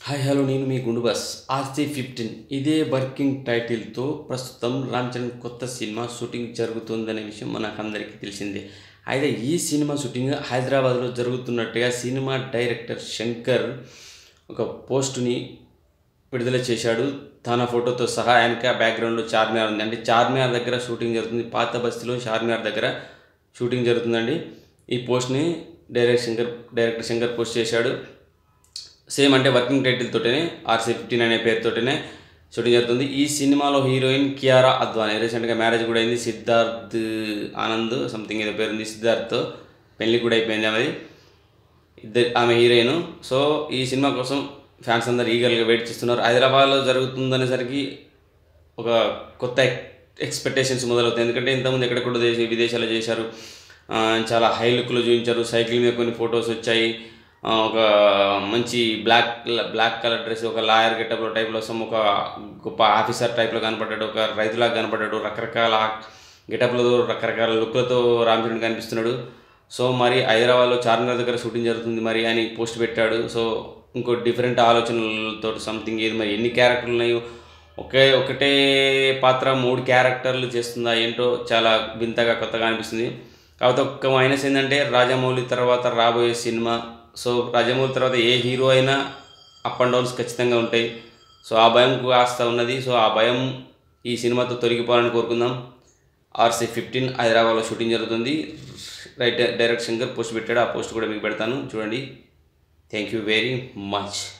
hi hello నేను మీ గుండు బస్ ఆర్సీ ఫిఫ్టీన్ ఇదే వర్కింగ్ టైటిల్తో ప్రస్తుతం రామ్ చరణ్ కొత్త సినిమా షూటింగ్ జరుగుతుందనే విషయం మనకందరికీ తెలిసిందే అయితే ఈ సినిమా షూటింగ్ హైదరాబాద్లో జరుగుతున్నట్టుగా సినిమా డైరెక్టర్ శంకర్ ఒక పోస్టుని విడుదల చేశాడు తన ఫోటోతో సహా వెనక బ్యాక్గ్రౌండ్లో చార్మినార్ ఉంది అంటే చార్మినార్ దగ్గర షూటింగ్ జరుగుతుంది పాత బస్తీలో చార్మినార్ దగ్గర షూటింగ్ జరుగుతుందండి ఈ పోస్ట్ని director Shankar director Shankar post చేశాడు సేమ్ అంటే వర్కింగ్ టైటిల్ తోటనే ఆర్సీ ఫిఫ్టీన్ అనే పేరుతోటనే షూటింగ్ జరుగుతుంది ఈ సినిమాలో హీరోయిన్ కియారా అద్వానీ రీసెంట్గా మ్యారేజ్ కూడా అయింది సిద్ధార్థ్ ఆనంద్ సంథింగ్ ఏదో పేరు ఉంది సిద్ధార్థ్ పెళ్లి కూడా అయిపోయింది ఆమెది ఇద్దరు ఆమె హీరోయిన్ సో ఈ సినిమా కోసం ఫ్యాన్స్ అందరు ఈగర్గా వెయిట్ చేస్తున్నారు హైదరాబాద్లో జరుగుతుందనేసరికి ఒక కొత్త ఎక్స్పెక్టేషన్స్ మొదలవుతాయి ఎందుకంటే ఇంతకుముందు ఎక్కడెక్కడ దేశ విదేశాల్లో చేశారు ఆ, చాలా హై లుక్లో చూపించారు సైకిల్ మీద కొన్ని ఫొటోస్ వచ్చాయి ఆ, ఒక మంచి బ్లాక్ బ్లాక్ కలర్ డ్రెస్ ఒక లాయర్ గెటప్లో టైప్లో వస్తాం ఒక గొప్ప ఆఫీసర్ టైప్లో కనపడ్డాడు ఒక రైతులాగా కనపడ్డాడు రకరకాల గెటప్లో రకరకాల లుక్లతో రామ్ చరణ్ కనిపిస్తున్నాడు సో మరి హైదరాబాద్లో చార్మినార్ దగ్గర షూటింగ్ జరుగుతుంది మరి అని పోస్ట్ పెట్టాడు సో ఇంకో డిఫరెంట్ ఆలోచనలతో సంథింగ్ ఏది మరి ఎన్ని క్యారెక్టర్లు ఉన్నాయో ఒకే ఒకటే పాత్ర మూడు క్యారెక్టర్లు చేస్తుందా ఏంటో చాలా వింతగా కొత్తగా అనిపిస్తుంది కాకపోతే ఒక్క మైనస్ ఏంటంటే రాజమౌళి తర్వాత రాబోయే సినిమా సో రాజమౌళి తర్వాత ఏ హీరో అయినా అప్ అండ్ డౌన్స్ ఖచ్చితంగా ఉంటాయి సో ఆ భయం కాస్త ఉన్నది సో ఆ భయం ఈ సినిమాతో తొలగిపోవాలని కోరుకుందాం ఆర్సీ ఫిఫ్టీన్ హైదరాబాద్లో షూటింగ్ జరుగుతుంది రైట్ డైరెక్ట్ శంకర్ పోస్ట్ పెట్టాడు ఆ పోస్ట్ కూడా మీకు పెడతాను చూడండి థ్యాంక్ యూ వెరీ మచ్